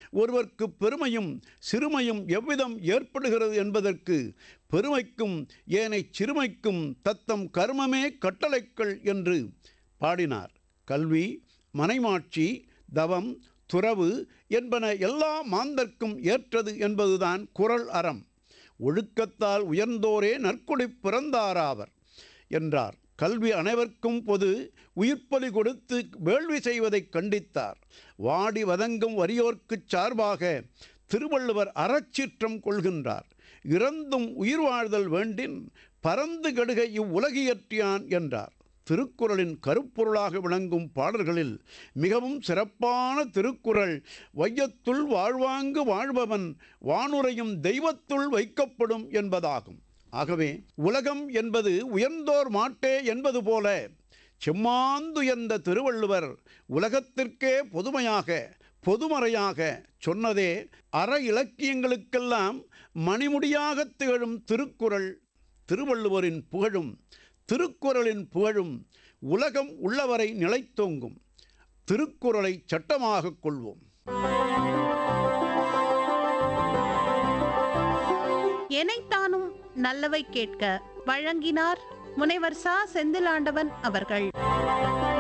ஒருவர்க்கு பெருமையும் சிறுமையும் எவ்விதம் ஏற்படுகிறது என்பதற்கு பெருமைக்கும் ஏனை சிறுமைக்கும் தத்தம் கர்மமே கட்டளைக்கள் என்று பாடினார் கல்வி மனைமாட்சி தவம் துறவு என்பன எல்லா மாந்தர்க்கும் ஏற்றது என்பதுதான் குறள் அறம் ஒழுக்கத்தால் உயர்ந்தோரே நற்குடி பிறந்தாராவர் என்றார் கல்வி அனைவருக்கும் பொது உயிர்ப்பலி கொடுத்து வேள்வி செய்வதை கண்டித்தார் வாடி வதங்கும் வறியோர்க்குச் சார்பாக திருவள்ளுவர் அறச்சீற்றம் கொள்கின்றார் இறந்தும் உயிர் வாழ்தல் வேண்டின் பரந்து கடுக இவ்வுலகியற்றியான் என்றார் திருக்குறளின் கருப்பொருளாக விளங்கும் பாடல்களில் மிகவும் சிறப்பான திருக்குறள் வையத்துள் வாழ்வாங்கு வாழ்பவன் வானுரையும் தெய்வத்துள் வைக்கப்படும் என்பதாகும் ஆகவே உலகம் என்பது உயர்ந்தோர் மாட்டே என்பது போல செம்மாந்துயர்ந்த திருவள்ளுவர் உலகத்திற்கே பொதுமையாக பொதுமறையாக சொன்னதே அற இலக்கியங்களுக்கெல்லாம் மணிமுடியாக திகழும் திருக்குறள் திருவள்ளுவரின் புகழும் திருக்குறளின் புகழும் உலகம் உள்ளவரை நிலைத்தோங்கும் திருக்குறளை சட்டமாகக் கொள்வோம் எனைத்தானும் நல்லவை கேட்க வழங்கினார் முனைவர் சா செந்திலாண்டவன் அவர்கள்